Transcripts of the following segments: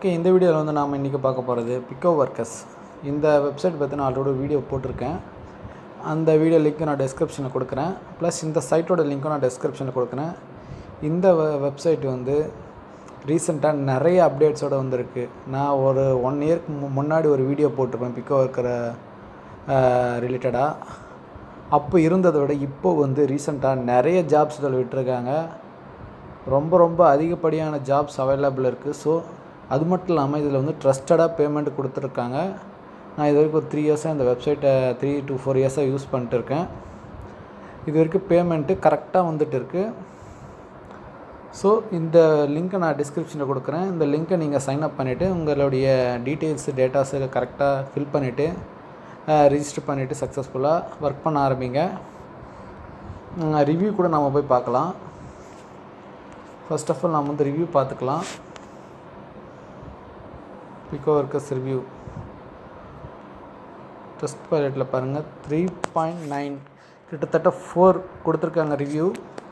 okay இந்த வீடியோவில் வந்து நாம் இன்றைக்கி பார்க்க போகிறது பிக்கோ ஒர்க்கர்ஸ் இந்த வெப்சைட் பற்றி நான் ஆல்ரெடி வீடியோ போட்டிருக்கேன் அந்த வீடியோ லிங்க் நான் டெஸ்கிரிப்ஷனில் கொடுக்குறேன் ப்ளஸ் இந்த சைட்டோட லிங்க்கும் நான் டெஸ்கிரிப்ஷனில் கொடுக்குறேன் இந்த வெப்சைட் வந்து ரீசெண்டாக நிறைய அப்டேட்ஸோடு வந்திருக்கு நான் ஒரு ஒன் இயர்க்கு முன்னாடி ஒரு வீடியோ போட்டிருப்பேன் பிக்கோ ஒர்க்கரை ரிலேட்டடாக அப்போ இருந்ததை விட இப்போ வந்து ரீசெண்டாக நிறைய ஜாப்ஸ் இதில் விட்டுருக்காங்க ரொம்ப ரொம்ப அதிகப்படியான ஜாப்ஸ் அவைலபிள் இருக்குது ஸோ அது மட்டும் இல்லாமல் இதில் வந்து ட்ரஸ்டடாக பேமெண்ட் கொடுத்துருக்காங்க நான் இது வரைக்கும் ஒரு த்ரீ இயர்ஸாக இந்த வெப்சைட்டை த்ரீ டு ஃபோர் இயர்ஸாக யூஸ் பண்ணிட்டு இருக்கேன் இது வரைக்கும் பேமெண்ட்டு கரெக்டாக வந்துட்டு இருக்குது ஸோ இந்த லிங்க்கை நான் டிஸ்கிரிப்ஷனில் கொடுக்குறேன் இந்த லிங்க்கை நீங்கள் சைன் அப் பண்ணிவிட்டு உங்களுடைய டீட்டெயில்ஸ் டேட்டாஸு கரெக்டாக ஃபில் பண்ணிவிட்டு ரிஜிஸ்டர் பண்ணிவிட்டு சக்ஸஸ்ஃபுல்லாக ஒர்க் பண்ண ஆரம்பிங்க ரிவ்யூ கூட நம்ம போய் பார்க்கலாம் ஃபர்ஸ்ட் ஆஃப் ஆல் நம்ம வந்து ரிவ்யூ பார்த்துக்கலாம் பிகோ ஒர்க்கர்ஸ் ரிவ்யூ டெஸ்ட் பைலட்டில் பாருங்கள் த்ரீ பாயிண்ட் நைன் கிட்டத்தட்ட ஃபோர் கொடுத்துருக்காங்க ரிவ்யூ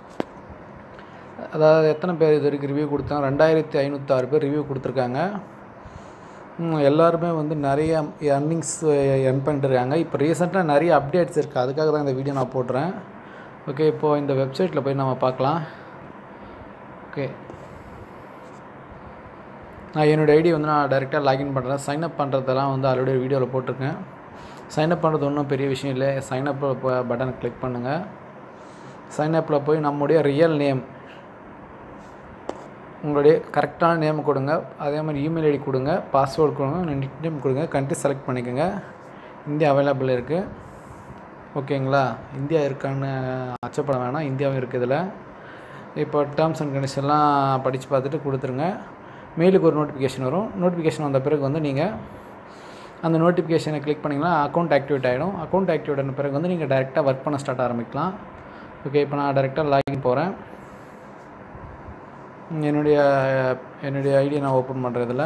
அதாவது எத்தனை பேர் இது வரைக்கும் ரிவ்யூ கொடுத்தாங்க ரெண்டாயிரத்தி ஐநூற்றாறு பேர் ரிவ்யூ கொடுத்துருக்காங்க எல்லாருமே வந்து நிறைய எர்னிங்ஸ் எர்ன் பண்ணிட்டு இருக்காங்க இப்போ ரீசெண்டாக நிறைய அப்டேட்ஸ் இருக்குது அதுக்காக தான் இந்த வீடியோ நான் போடுறேன் ஓகே இப்போது இந்த வெப்சைட்டில் போய் நம்ம பார்க்கலாம் ஓகே நான் என்னோடய ஐடி வந்து நான் டைரெக்டாக லாகின் பண்ணுறேன் சைன்அப் பண்ணுறதெல்லாம் வந்து ஆல்ரெடி வீடியோவில் போட்டிருக்கேன் சைன்அப் பண்ணுறது ஒன்றும் பெரிய விஷயம் இல்லை சைன்அப் பட்டனை கிளிக் பண்ணுங்கள் சைன்அப்பில் போய் நம்முடைய ரியல் நேம் உங்களுடைய கரெக்டான நேம் கொடுங்க அதே மாதிரி இமெயில் ஐடி கொடுங்க பாஸ்வேர்டு கொடுங்க நிக் நேம் கொடுங்க கண்ட்ரி செலக்ட் பண்ணிக்கோங்க இந்தியா அவைலபிள் இருக்குது ஓகேங்களா இந்தியா இருக்கான்னு அச்சப்பட வேணாம் இந்தியாவும் இருக்குது இதில் இப்போ டேர்ம்ஸ் அண்ட் கண்டிஷன்லாம் படித்து பார்த்துட்டு கொடுத்துருங்க மெயிலுக்கு ஒரு நோட்டிஃபிகேஷன் வரும் நோட்டிஃபிகேஷன் வந்த பிறகு வந்து நீங்கள் அந்த நோட்டிஃபிகேஷனை கிளிக் பண்ணிங்கன்னா அக்கௌண்ட் ஆக்டிவேட் ஆகிடும் அக்கௌண்ட் ஆக்டிவேட் ஆன பிறகு வந்து நீங்கள் டேரெக்டாக ஒர்க் பண்ண ஸ்டார்ட் ஆரம்பிக்கலாம் ஓகே இப்போ நான் டேரெக்டாக லாகின் போகிறேன் என்னுடைய என்னுடைய ஐடியை நான் ஓப்பன் பண்ணுறேன் இதில்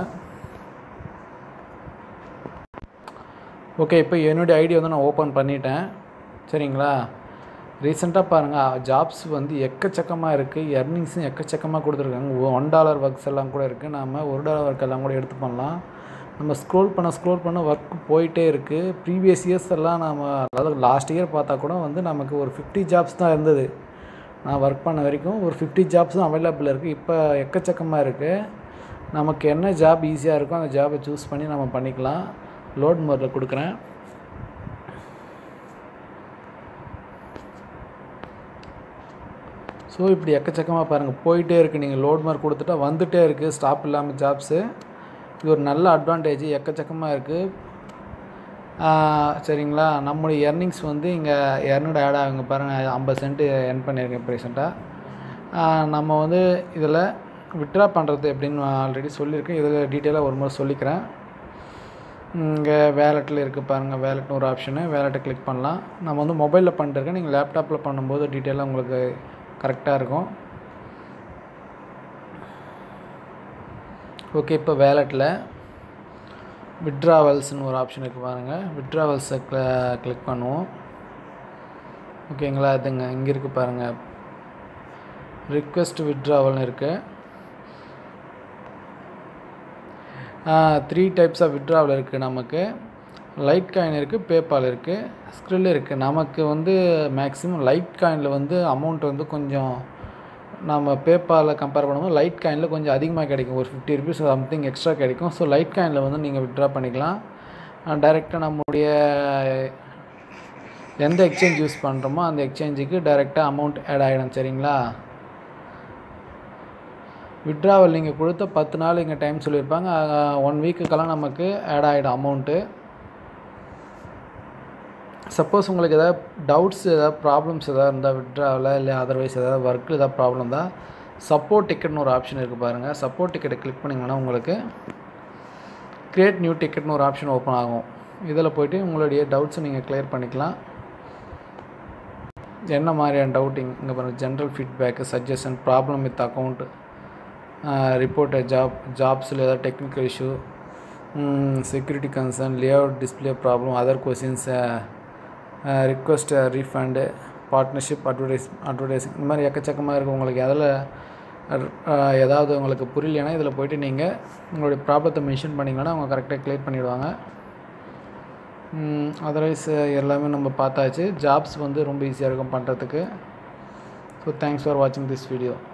ஓகே இப்போ என்னுடைய ஐடி வந்து நான் ஓப்பன் பண்ணிட்டேன் சரிங்களா ரீசெண்டாக பாருங்கள் ஜாப்ஸ் வந்து எக்கச்சக்கமாக இருக்குது எர்னிங்ஸும் எக்கச்சக்கமாக கொடுத்துருக்காங்க ஒன் டாலர் ஒர்க்ஸ் எல்லாம் கூட இருக்குது நம்ம ஒரு டாலர் ஒர்க் எல்லாம் கூட எடுத்து பண்ணலாம் நம்ம ஸ்க்ரோல் பண்ண ஸ்க்ரோல் பண்ண ஒர்க் போயிட்டே இருக்குது ப்ரீவியஸ் இயர்ஸ் எல்லாம் நம்ம அதாவது லாஸ்ட் இயர் பார்த்தா கூட வந்து நமக்கு ஒரு ஃபிஃப்டி ஜாப்ஸ் தான் இருந்தது நான் ஒர்க் பண்ண வரைக்கும் ஒரு ஃபிஃப்டி ஜாப்ஸ் தான் அவைலபிள் இருக்குது இப்போ எக்கச்சக்கமாக இருக்குது நமக்கு என்ன ஜாப் ஈஸியாக இருக்கோ அந்த ஜாபை சூஸ் பண்ணி நம்ம பண்ணிக்கலாம் லோட் மோடில் கொடுக்குறேன் ஸோ இப்படி எக்கச்சக்கமாக பாருங்கள் போயிட்டே இருக்குது நீங்கள் லோட் மார்க் கொடுத்துட்டா வந்துகிட்டே இருக்குது ஸ்டாப் இல்லாமல் ஜாப்ஸு இது ஒரு நல்ல அட்வான்டேஜ் எக்கச்சக்கமாக இருக்குது சரிங்களா நம்முடைய எர்னிங்ஸ் வந்து இங்கே இரநூறு ஆட் ஆகுங்க பாருங்கள் ஐம்பது சென்ட்டு எர்ன் பண்ணியிருக்கேன் இப்போ ரீசெண்டாக நம்ம வந்து இதில் விட்ரா பண்ணுறது எப்படின்னு ஆல்ரெடி சொல்லியிருக்கேன் இதில் டீட்டெயிலாக ஒரு முறை சொல்லிக்கிறேன் இங்கே வேலெட்டில் இருக்குது பாருங்கள் வேலெட்னு ஒரு ஆப்ஷனு வேலெட்டை கிளிக் பண்ணலாம் நம்ம வந்து மொபைலில் பண்ணிட்டுருக்கேன் நீங்கள் லேப்டாப்பில் பண்ணும்போது டீட்டெயிலாக உங்களுக்கு கரெக்டாக இருக்கும் ஓகே இப்போ வேலெட்டில் விட்ராவல்ஸ்னு ஒரு ஆப்ஷன் இருக்குது பாருங்கள் விட்ராவல்ஸை கிளிக் பண்ணுவோம் ஓகேங்களா இதுங்க இங்கே இருக்குது பாருங்கள் ரிக்வெஸ்ட் விட்ராவல்னு இருக்குது த்ரீ டைப்ஸ் ஆஃப் விட்ராவல் இருக்குது நமக்கு லைட் காயின் இருக்குது பேபால் இருக்குது ஸ்க்ரில் இருக்குது நமக்கு வந்து மேக்ஸிமம் லைட் காயினில் வந்து அமௌண்ட் வந்து கொஞ்சம் நம்ம பேப்பாலில் கம்பேர் பண்ணும்போது லைட் காயினில் கொஞ்சம் அதிகமாக கிடைக்கும் ஒரு ஃபிஃப்டி ருபீஸ் சம்திங் எக்ஸ்ட்ரா கிடைக்கும் ஸோ லைட் காயினில் வந்து நீங்கள் விட்ரா பண்ணிக்கலாம் டைரெக்டாக நம்முடைய எந்த எக்ஸ்சேஞ்ச் யூஸ் பண்ணுறோமோ அந்த எக்ஸ்சேஞ்சுக்கு டைரெக்டாக அமௌண்ட் ஆட் ஆகிடும் சரிங்களா விட்ராவல் நீங்கள் கொடுத்த பத்து நாள் இங்கே டைம் சொல்லியிருப்பாங்க ஒன் வீக்குக்கெல்லாம் நமக்கு ஆட் ஆகிடும் அமௌண்ட்டு சப்போஸ் உங்களுக்கு எதாவது டவுட்ஸ் எதாவது ப்ராப்ளம்ஸ் எதாவது இருந்தால் விட்ராவில் இல்லை அதர்வைஸ் எதாவது ஒர்க்கில் எதாவது ப்ராப்ளம் தான் சப்போர்ட் டிக்கெட்னு ஒரு ஆப்ஷன் இருக்குது பாருங்கள் சப்போர்ட் டிக்கெட்டை கிளிக் பண்ணிங்கன்னா உங்களுக்கு க்ரியேட் நியூ டிக்கெட்னு ஒரு ஆப்ஷன் ஓப்பன் ஆகும் இதில் போய்ட்டு உங்களுடைய டவுட்ஸை நீங்கள் கிளியர் பண்ணிக்கலாம் என்ன மாதிரியான டவுட்டிங் இங்கே பாருங்கள் general feedback suggestion problem with account report job ஜாப்ஸில் ஏதாவது technical issue security concern layout display problem other questions request refund partnership advertise advertising இந்த மாதிரி எக்கச்சக்கமாக இருக்குது உங்களுக்கு எதில் அஹ், ஏதாவது உங்களுக்கு புரியலைன்னா இதில் போயிட்டு நீங்கள் உங்களுடைய ப்ராப்ளத்தை மென்ஷன் பண்ணிங்கன்னா அவங்க கரெக்டாக கிளியர் பண்ணிடுவாங்க அதர்வைஸ் எல்லாமே நம்ம பார்த்தாச்சு ஜாப்ஸ் வந்து ரொம்ப ஈஸியாக இருக்கும் பண்ணுறதுக்கு ஸோ தேங்க்ஸ் ஃபார் வாட்சிங் திஸ் வீடியோ